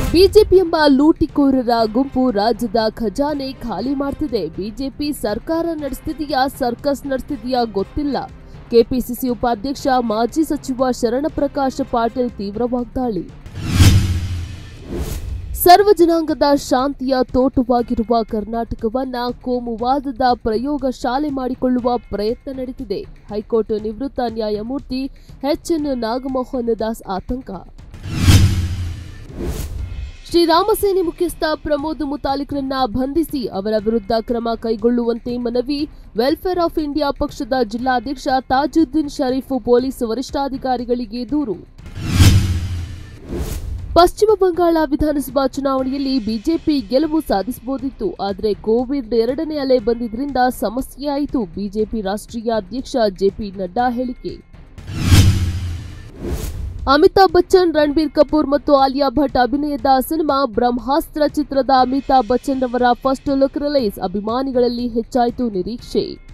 BJP ಎಂಬ ಲೂಟಿಕೋರರ ಗುಂಪು ರಾಜ್ಯದ ಖಜಾನೆ ಖಾಲಿ ಮಾಡ್ತಿದೆ ಬಿಜೆಪಿ ಸರ್ಕಾರ ನಡೆಸ್ತಿದೆಯಾ ಸರ್ಕಸ್ ನಡೆಸ್ತಿದೆಯಾ ಗೊತ್ತಿಲ್ಲ ಕೆಪಿಸಿಸಿ ಉಪಾಧ್ಯಕ್ಷ ಮಾಜಿ ಸಚಿವ ಶರಣಪ್ರಕಾಶ್ ಪಾಟೀಲ್ ತೀವ್ರ ವಾಗ್ದಾಳಿ ಸರ್ವ ಜನಾಂಗದ ಶಾಂತಿಯ ತೋಟವಾಗಿರುವ ಕರ್ನಾಟಕವನ್ನ ಕೋಮುವಾದದ ಪ್ರಯೋಗ ಶಾಲೆ ಮಾಡಿಕೊಳ್ಳುವ ಪ್ರಯತ್ನ ನಡೆದಿದೆ ಹೈಕೋರ್ಟ್ ನಿವೃತ್ತ ನ್ಯಾಯಮೂರ್ತಿ ಎಚ್ಎನ್ ನಾಗಮೋಹನ್ ದಾಸ್ ಆತಂಕ ಶ್ರೀರಾಮಸೇನೆ ಮುಖ್ಯಸ್ಥ ಪ್ರಮೋದ್ ಮುತಾಲಿಕ್ರನ್ನ ಬಂಧಿಸಿ ಅವರ ವಿರುದ್ಧ ಕ್ರಮ ಕೈಗೊಳ್ಳುವಂತೆ ಮನವಿ ವೆಲ್ಫೇರ್ ಆಫ್ ಇಂಡಿಯಾ ಪಕ್ಷದ ಜಿಲ್ಲಾಧ್ಯಕ್ಷ ತಾಜುದ್ದೀನ್ ಶರೀಫ್ ಪೊಲೀಸ್ ವರಿಷ್ಠಾಧಿಕಾರಿಗಳಿಗೆ ದೂರು ಪಶ್ಚಿಮ ಬಂಗಾಳ ವಿಧಾನಸಭಾ ಚುನಾವಣೆಯಲ್ಲಿ ಬಿಜೆಪಿ ಗೆಲುವು ಸಾಧಿಸಬಹುದಿತ್ತು ಆದರೆ ಕೋವಿಡ್ ಎರಡನೇ ಅಲೆ ಬಂದಿದ್ರಿಂದ ಸಮಸ್ಯೆಯಾಯಿತು ಬಿಜೆಪಿ ರಾಷ್ಟ್ರೀಯ ಅಧ್ಯಕ್ಷ ಜೆಪಿ ನಡ್ಡಾ ಹೇಳಿಕೆ ಅಮಿತಾಬ್ ಬಚ್ಚನ್ ರಣಬೀರ್ ಕಪೂರ್ ಮತ್ತು ಆಲಿಯಾ ಭಟ್ ಅಭಿನಯದ ಸಿನಿಮಾ ಬ್ರಹ್ಮಾಸ್ತ್ರ ಚಿತ್ರದ ಅಮಿತಾಬ್ ಬಚ್ಚನ್ ರವರ ಫಸ್ಟ್ ಲುಕ್ ರಿಲೀಸ್ ಅಭಿಮಾನಿಗಳಲ್ಲಿ ಹೆಚ್ಚಾಯಿತು ನಿರೀಕ್ಷೆ